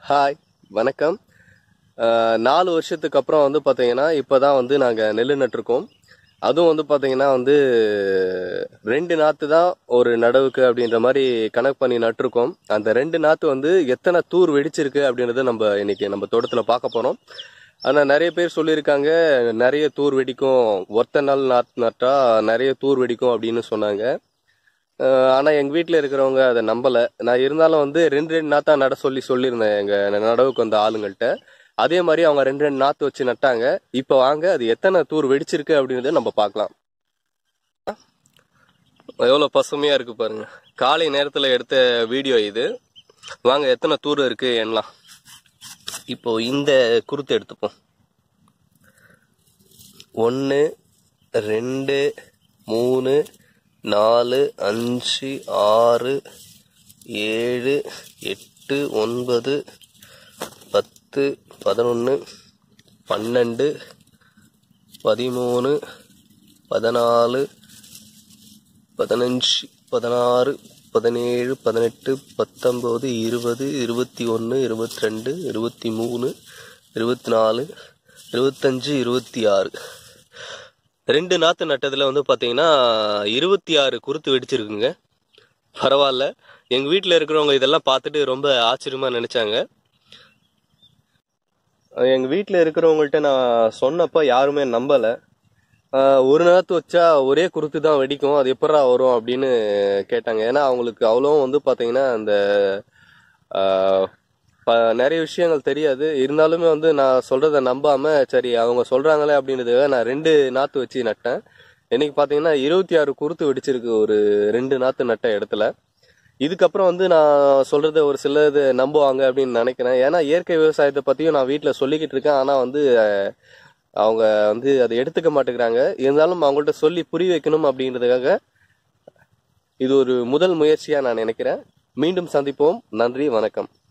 hi வணக்கம் அஹ், நாலு வருஷத்துக்கு அப்புறம் வந்து பார்த்தீங்கன்னா இப்போ தான் வந்து நாங்கள் நெல் நட்டிருக்கோம் அதுவும் வந்து பார்த்தீங்கன்னா வந்து ரெண்டு நாற்று தான் ஒரு நடவுக்கு அப்படின்ற மாதிரி கணக்கு பண்ணி நட்டிருக்கோம் அந்த ரெண்டு நாற்று வந்து எத்தனை தூர் வெடிச்சிருக்கு அப்படின்றத நம்ம இன்னைக்கு நம்ம தோட்டத்தில் பார்க்க போகிறோம் ஆனால் நிறைய பேர் சொல்லியிருக்காங்க நிறைய தூர் வெடிக்கும் ஒத்த நாள் நாற்று நட்டா நிறைய தூர் வெடிக்கும் அப்படின்னு சொன்னாங்க அஹ் ஆனா எங்க வீட்ல இருக்கிறவங்க அதை நம்பல நான் இருந்தாலும் வந்து ரெண்டு ரெண்டு நாத்தா நட சொல்லி சொல்லியிருந்தேன் எங்க நடவுக்கு வந்த ஆளுங்கள்ட்ட அதே மாதிரி அவங்க ரெண்டு ரெண்டு நாத்து வச்சு நட்டாங்க இப்போ வாங்க அது எத்தனை தூர் வெடிச்சிருக்கு அப்படின்றத நம்ம பார்க்கலாம் எவ்வளோ பசுமையா இருக்கு பாருங்க காலை நேரத்துல எடுத்த வீடியோ இது வாங்க எத்தனை தூர் இருக்கு எண்ணலாம் இப்போ இந்த குருத்து எடுத்துப்போம் ஒன்று ரெண்டு மூணு நாலு அஞ்சு ஆறு ஏழு எட்டு ஒன்பது பத்து பதினொன்று பன்னெண்டு பதிமூணு பதினாலு பதினஞ்சு பதினாறு பதினேழு பதினெட்டு பத்தொம்போது இருபது இருபத்தி ஒன்று இருபத்தி ரெண்டு இருபத்தி மூணு இருபத்தி நாலு இருபத்தஞ்சு இருபத்தி ஆறு ரெண்டு நாற்று நட்டதில் வந்து பார்த்தீங்கன்னா இருபத்தி ஆறு குருத்து வெடிச்சிருக்குங்க பரவாயில்ல எங்கள் வீட்டில் இருக்கிறவங்க இதெல்லாம் பார்த்துட்டு ரொம்ப ஆச்சரியமாக நினச்சாங்க எங்கள் வீட்டில் இருக்கிறவங்கள்ட்ட நான் சொன்னப்போ யாருமே நம்பலை ஒரு நாற்று வச்சா ஒரே குருத்து தான் வெடிக்கும் அது எப்படா வரும் அப்படின்னு கேட்டாங்க ஏன்னா அவங்களுக்கு அவ்வளோ வந்து பார்த்தீங்கன்னா அந்த ஆஹ், ப- நிறைய விஷயங்கள் தெரியாது இருந்தாலுமே வந்து நான் சொல்றத நம்பாம சரி அவங்க சொல்றாங்களே அப்படின்றதுக்காக நான் ரெண்டு நாத்து வச்சு நட்டேன் இன்னைக்கு பாத்தீங்கன்னா இருபத்தி ஆறு குருத்து வெடிச்சிருக்கு ஒரு ரெண்டு நாத்து நட்ட இடத்துல இதுக்கப்புறம் வந்து நான் சொல்றத ஒரு சிலது நம்புவாங்க அப்படின்னு நினைக்கிறேன் ஏன்னா இயற்கை விவசாயத்தை பத்தியும் நான் வீட்டில் சொல்லிக்கிட்டு இருக்கேன் ஆனா வந்து அஹ், அவங்க வந்து அதை எடுத்துக்க மாட்டேங்கிறாங்க இருந்தாலும் அவங்கள்ட்ட சொல்லி புரிய வைக்கணும் அப்படின்றதுக்காக இது ஒரு முதல் முயற்சியா நான் நினைக்கிறேன் மீண்டும் சந்திப்போம் நன்றி வணக்கம்